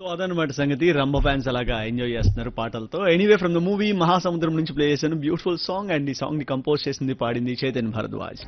so అదనమాట సంగతి Rambha fans అలాగా ఎంజాయ్ చేస్తున్నారు పాటలతో ఎనీవే ఫ్రమ్ ద మూవీ మహాసముద్రం నుంచి ప్లే చేశాను బ్యూటిఫుల్ సాంగ్ అండ్ ఈ సాంగ్ ని కంపోజ్ చేసింది పాడింది Chaitanya Bharadwaj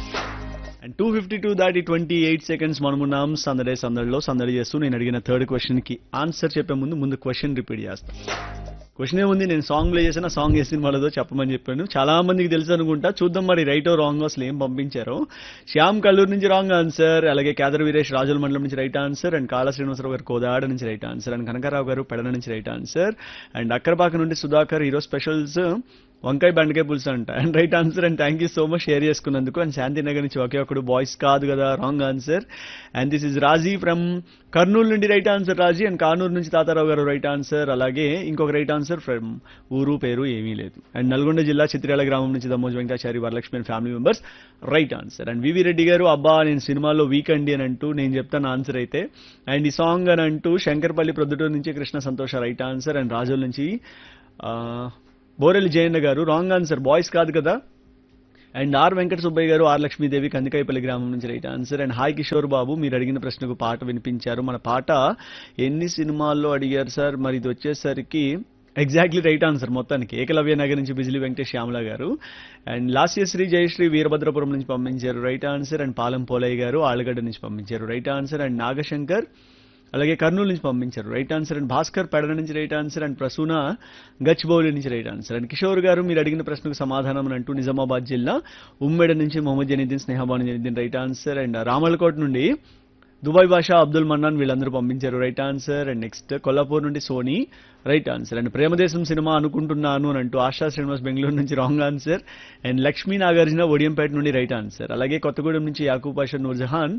and two fifty two దాటి ట్వంటీ ఎయిట్ సెకండ్స్ మనమున్నాం సందడే సందడిలో సందడి చేస్తూ నేను అడిగిన థర్డ్ క్వశ్చన్ కి ఆన్సర్ చెప్పే ముందు ముందు క్వశ్చన్ రిపీట్ చేస్తాను క్వశ్చన్ ఏముంది నేను సాంగ్ ప్లే చేసిన సాంగ్ వేసిన వాళ్ళదో చెప్పమని చెప్పాను చాలా మందికి తెలుసు అనుకుంటా చూద్దాం మరి రైటో రాంగ్ అసలు ఏం పంపించారో శ్యామ్ కల్లూరు నుంచి రాంగ్ ఆన్సర్ అలాగే కేదర్ వీరేష్ రాజుల మండలం నుంచి రైట్ ఆన్సర్ అండ్ కాళ శ్రీనివాసరావు గారు కోదాడ నుంచి రైట్ ఆన్సర్ అండ్ కనకారావు గారు పెడన నుంచి రైట్ ఆన్సర్ అండ్ అక్కరపాక నుండి సుధాకర్ హీరో స్పెషల్స్ వంకాయ బెండకాయ పులుసు అంట and right answer and thank you so much share చేసుకున్నందుకు అండ్ శాంతినగర్ నుంచి ఒకే ఒకడు బాయ్స్ కాదు కదా wrong answer and this is Raji from Kurnool నుండి right answer Raji and Kanuru నుంచి తాతారావు గారు రైట్ ఆన్సర్ అలాగే ఇంకొక రైట్ ఆన్సర్ ఫ్రమ్ ఊరు పేరు ఏమీ లేదు అండ్ నల్గొండ జిల్లా చిత్రాల గ్రామం నుంచి Dammoju Venkatachari Varalakshmi and family members right answer and V V Reddy garu అబ్బా నేను సినిమాలో వీక్ అండి అని అంటూ నేను చెప్తాను ఆన్సర్ అయితే అండ్ ఈ సాంగ్ అని అంటూ శంకర్పల్లి ప్రొద్దుటూరు నుంచి కృష్ణ సంతోష రైట్ ఆన్సర్ అండ్ రాజుల నుంచి ఆ, బోరెల్లి జయన్న గారు రాంగ్ ఆన్సర్ బాయ్స్ కాదు కదా అండ్ ఆర్ వెంకట సుబ్బయ్య గారు ఆర్ లక్ష్మీదేవి కందికాయపల్లి గ్రామం నుంచి right answer and hi Kishore Babu మీరు అడిగిన ప్రశ్నకు పాట వినిపించారు మన పాట ఎన్ని సినిమాల్లో అడిగారు సార్ మరి ఇది వచ్చేసరికి ఎగ్జాక్ట్లీ రైట్ ఆన్సర్ మొత్తానికి ఏకలవ్య నగర్ నుంచి బిజిలీ వెంకటేష్ శ్యామల గారు అండ్ లాస్యశ్రీ జయశ్రీ వీరభద్రపురం నుంచి పంపించారు right answer and Palem Polaiah garu Allagadda నుంచి పంపించారు రైట్ ఆన్సర్ అండ్ నాగశంకర్ అలాగే కర్నూలు నుంచి పంపించారు right answer and Bhaskar Pedana నుంచి right answer and Prasuna Gachibowli నుంచి రైట్ ఆన్సర్ అండ్ కిషోర్ గారు మీరు అడిగిన ప్రశ్నకు సమాధానం అని అంటూ నిజామాబాద్ జిల్లా ఉమ్మెడ నుంచి Mohammed Janeeduddin Snehabanu Janeeduddin right answer and Ramalakot నుండి దుబాయ్ భాషా అబ్దుల్ మన్నాన్ వీళ్ళందరూ పంపించారు right answer and next Kollapur నుండి Soni right answer and Premadesam cinema అనుకుంటున్నాను అని అంటూ ఆశా శ్రీనివాస్ బెంగళూరు నుంచి wrong answer and Lakshmi Nagarjuna Odiyampeta నుండి రైట్ ఆన్సర్ అలాగే కొత్తగూడెం నుంచి Yakub Pasha Noorjahan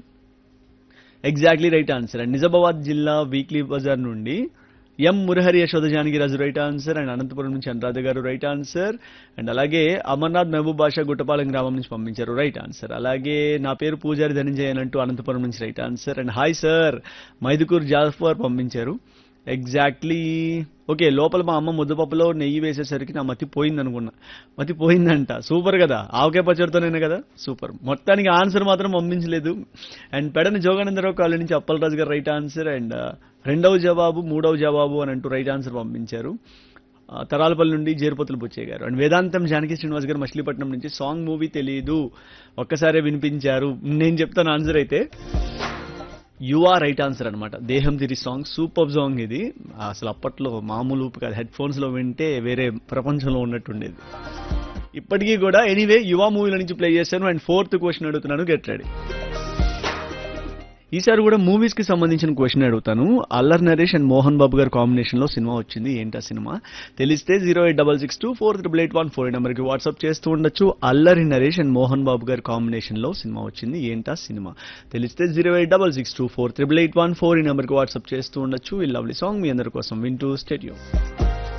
exactly right answer and Nizamabad జిల్లా వీక్లీ బజార్ నుండి M Murahari Yashoda Janaki Raju right answer and Anantapuram నుంచి అనురాధ గారు రైట్ ఆన్సర్ అండ్ అలాగే అమర్నాథ్ మహబూబ్ బాషా గుట్టపాలెం గ్రామం నుంచి పంపించారు రైట్ ఆన్సర్ అలాగే నా పేరు పూజారి ధనంజయన్ అని అంటూ అనంతపురం నుంచి right answer and hi sir Mydukur Jafar పంపించారు ఎగ్జాక్ట్లీ ఓకే లోపల మా అమ్మ ముద్దపప్పులో నెయ్యి వేసేసరికి నా మతి పోయింది అనుకున్నా మతి పోయిందంట సూపర్ కదా ఆవకాయ పచ్చడితోనే కదా సూపర్ మొత్తానికి ఆన్సర్ మాత్రం పంపించలేదు అండ్ పెడని జోగానందరావు కాలనీ నుంచి అప్పలరాజు గారు రైట్ ఆన్సర్ అండ్ రెండవ జవాబు మూడవ జవాబు అని అంటూ రైట్ ఆన్సర్ పంపించారు ఆ, తరాలపల్లి నుండి జేరుపతులు బుచ్చయ్య గారు అండ్ వేదాంతం జానకి శ్రీనివాస్ గారు మచిలీపట్నం నుంచి సాంగ్ మూవీ తెలియదు ఒక్కసారే వినిపించారు నేను చెప్తాను ఆన్సర్ అయితే యు ఆర్ రైట్ ఆన్సర్ అనమాట దేహం తిరి సాంగ్ సూపర్ సాంగ్ ఇది అసలు అప్పట్లో మామూలు ఊపు కాదు హెడ్ ఫోన్స్ లో వింటే వేరే ప్రపంచంలో ఉన్నట్టుండేది ఇప్పటికీ కూడా ఎనీవే యువ మూవీల నుంచి ప్లే చేశాను అండ్ ఫోర్త్ క్వశ్చన్ అడుగుతున్నాను గెట్ రెడీ ఈసారి కూడా మూవీస్ కి సంబంధించిన క్వశ్చన్ అడుగుతాను అల్లర్ నరేష్ అండ్ మోహన్ బాబు గారి కాంబినేషన్ లో సినిమా వచ్చింది ఏంటా సినిమా తెలిస్తే zero eight double six two four triple eight one four number కి వాట్సాప్ చేస్తూ ఉండొచ్చు అల్లరి నరేష్ అండ్ మోహన్ బాబు గారి కాంబినేషన్ లో సినిమా వచ్చింది ఏంటా సినిమా తెలిస్తే zero eight double six two four triple eight one four ఈ నెంబర్ కి వాట్సాప్ చేస్తూ ఉండొచ్చు ఈ లవ్లీ సాంగ్ మీ అందరి కోసం వింటూ స్టేడియం